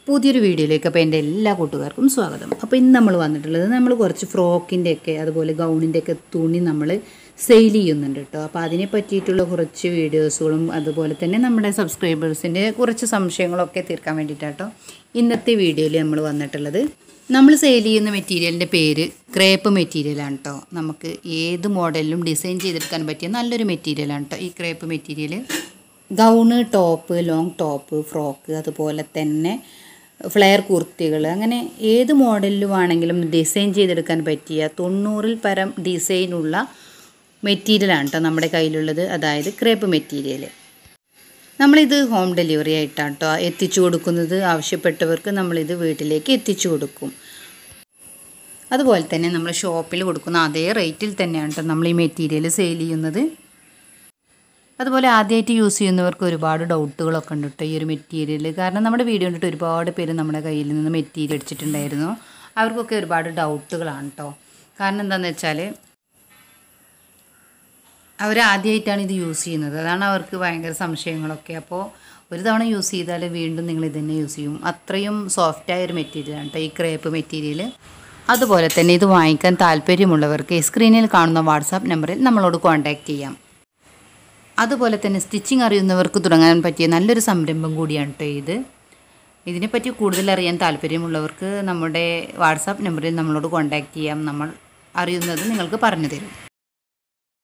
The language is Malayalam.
പുതിയൊരു വീഡിയോയിലേക്ക് അപ്പോൾ എൻ്റെ എല്ലാ കൂട്ടുകാർക്കും സ്വാഗതം അപ്പോൾ ഇന്ന് നമ്മൾ വന്നിട്ടുള്ളത് നമ്മൾ കുറച്ച് ഫ്രോക്കിൻ്റെ ഒക്കെ അതുപോലെ ഗൗണിൻ്റെ ഒക്കെ തുണി നമ്മൾ സെയിൽ ചെയ്യുന്നുണ്ട് കേട്ടോ അപ്പോൾ അതിനെ പറ്റിയിട്ടുള്ള കുറച്ച് വീഡിയോസുകളും അതുപോലെ തന്നെ നമ്മുടെ സബ്സ്ക്രൈബേഴ്സിൻ്റെ കുറച്ച് സംശയങ്ങളൊക്കെ തീർക്കാൻ വേണ്ടിയിട്ടാട്ടോ ഇന്നത്തെ വീഡിയോയിൽ നമ്മൾ വന്നിട്ടുള്ളത് നമ്മൾ സെയിൽ ചെയ്യുന്ന മെറ്റീരിയലിൻ്റെ പേര് ക്രേപ്പ് മെറ്റീരിയലാണ് കേട്ടോ നമുക്ക് ഏത് മോഡലിലും ഡിസൈൻ ചെയ്തെടുക്കാൻ പറ്റിയ നല്ലൊരു മെറ്റീരിയലാണ് കേട്ടോ ഈ crepe material gown top long top frock അതുപോലെ തന്നെ ഫ്ലെയർ കുർത്തികൾ അങ്ങനെ ഏത് മോഡലിലും ആണെങ്കിലും ഡിസൈൻ ചെയ്തെടുക്കാൻ പറ്റിയ തൊണ്ണൂറിൽ പരം ഡിസൈനുള്ള മെറ്റീരിയലാണ് കേട്ടോ നമ്മുടെ കയ്യിലുള്ളത് അതായത് ക്രേപ്പ് മെറ്റീരിയൽ നമ്മളിത് ഹോം ഡെലിവറി ആയിട്ടാണ് കേട്ടോ എത്തിച്ചു കൊടുക്കുന്നത് ആവശ്യപ്പെട്ടവർക്ക് നമ്മളിത് വീട്ടിലേക്ക് എത്തിച്ചു കൊടുക്കും അതുപോലെ തന്നെ നമ്മൾ ഷോപ്പിൽ കൊടുക്കുന്ന അതേ റേറ്റിൽ തന്നെയാണ് കേട്ടോ നമ്മൾ ഈ മെറ്റീരിയൽ സെയിൽ ചെയ്യുന്നത് അതുപോലെ ആദ്യമായിട്ട് യൂസ് ചെയ്യുന്നവർക്ക് ഒരുപാട് ഡൗട്ടുകളൊക്കെ ഉണ്ട് കേട്ടോ ഈ ഒരു മെറ്റീരിയൽ കാരണം നമ്മുടെ വീഡിയോ കണ്ടിട്ട് ഒരുപാട് പേര് നമ്മുടെ കയ്യിൽ നിന്ന് മെറ്റീരിയൽ അടിച്ചിട്ടുണ്ടായിരുന്നു അവർക്കൊക്കെ ഒരുപാട് ഡൗട്ടുകളാണ് കേട്ടോ കാരണം എന്താണെന്ന് വെച്ചാൽ അവർ ആദ്യമായിട്ടാണ് ഇത് യൂസ് ചെയ്യുന്നത് അതാണ് അവർക്ക് ഭയങ്കര സംശയങ്ങളൊക്കെ അപ്പോൾ ഒരു തവണ യൂസ് ചെയ്താൽ വീണ്ടും നിങ്ങൾ ഇത് തന്നെ യൂസ് ചെയ്യും അത്രയും സോഫ്റ്റായ ഒരു മെറ്റീരിയലാണ് കേട്ടോ ഈ ക്രേപ്പ് മെറ്റീരിയൽ അതുപോലെ തന്നെ ഇത് വാങ്ങിക്കാൻ താല്പര്യമുള്ളവർക്ക് സ്ക്രീനിൽ കാണുന്ന വാട്സാപ്പ് നമ്പറിൽ നമ്മളോട് കോൺടാക്റ്റ് ചെയ്യാം അതുപോലെ തന്നെ സ്റ്റിച്ചിങ് അറിയുന്നവർക്ക് തുടങ്ങാൻ പറ്റിയ നല്ലൊരു സംരംഭം കൂടിയാണ് കേട്ടോ ഇത് ഇതിനെപ്പറ്റി കൂടുതൽ അറിയാൻ താല്പര്യമുള്ളവർക്ക് നമ്മുടെ വാട്സാപ്പ് നമ്പറിൽ നമ്മളോട് കോൺടാക്റ്റ് ചെയ്യാം നമ്മൾ അറിയുന്നത് നിങ്ങൾക്ക് പറഞ്ഞു തരും